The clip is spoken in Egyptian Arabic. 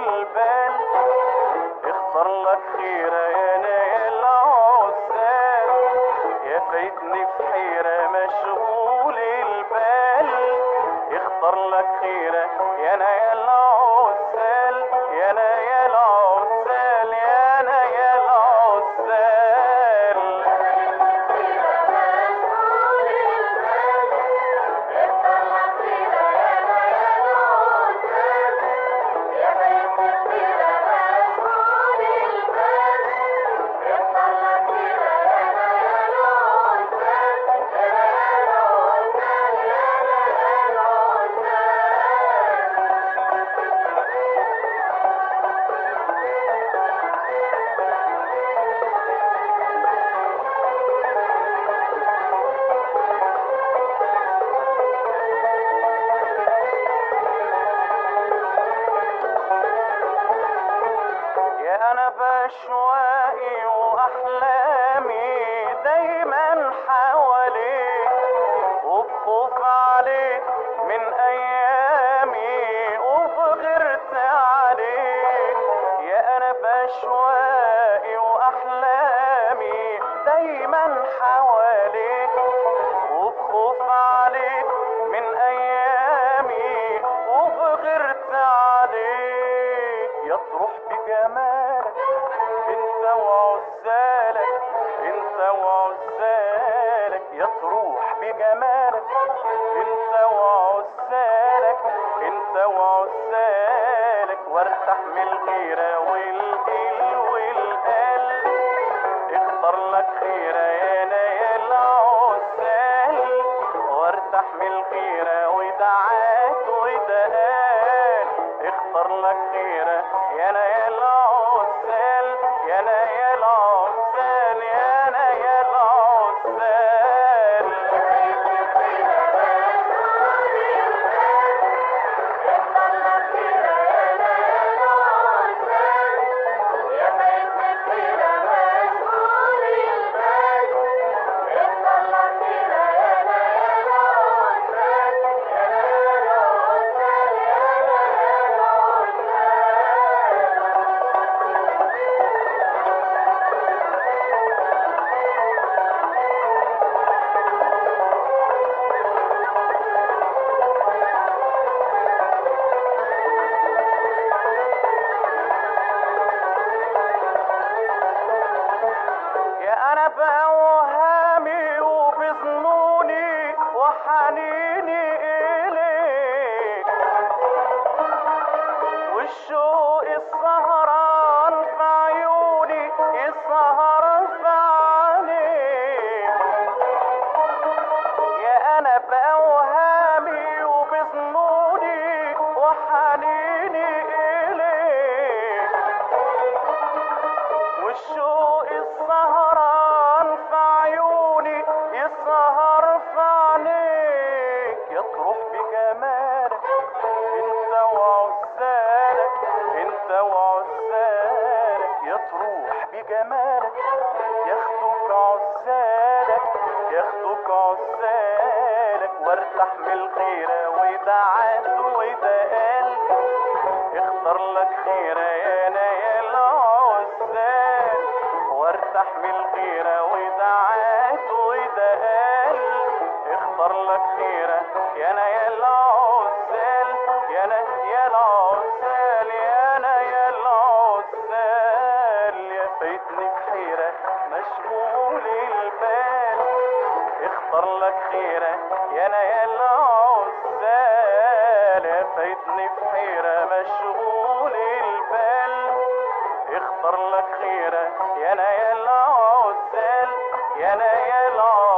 البال اختار لك خيرة يا نايل عزال يا فايتني في حيرة مشغول البال اختار لك خيرة يا نايل عزال يا نايل عزال يا نايل عزال يا انا بشوائي واحلامي دايما حواليك وبخوف عليك من ايامي وبغرت عليك يا انا بشوائي واحلامي دايما حواليك وبخوف عليك من ايامي وبغرت عليك يا تروح بجمالك انت وعزالك انت وعزالك يا تروح بجمالك انت وعزالك انت وعزالك وارتاح من الغيرة والقل والقلب اختار لك خيرة يا نايل عزال وارتاح من الخيرة ودعات ودقات اختار لك خيرة يا نايل عزال يا نايل عزال يا نايل عزال يا انا بأوهامي وبظنوني وحنيني اليك والشوق السهران في عيوني السهران في عينيك يا انا بأوهامي وبظنوني وحنيني اليك والشوق السهران في عيوني يسهر في عينيك يا تروح بجمالك انت وعزالك انت وعزالك يا تروح بجمالك ياخدوك عزالك ياخدوك عزالك وارتاح من الغيرة ودعات ودقال اختار لك خيرة يا نايل عزال وارتاح من الغيرة ودعات ودقال اختار لك خيرة يا نايل عزال يا نايل عزال يا نايل عزال يا فايتني في حيرة مشغول البال اختار لك خيرة يا نايل عزال يا فايتني في حيرة مشغول البال اختار لك خيرة يا نايل عزال يا نايل عزال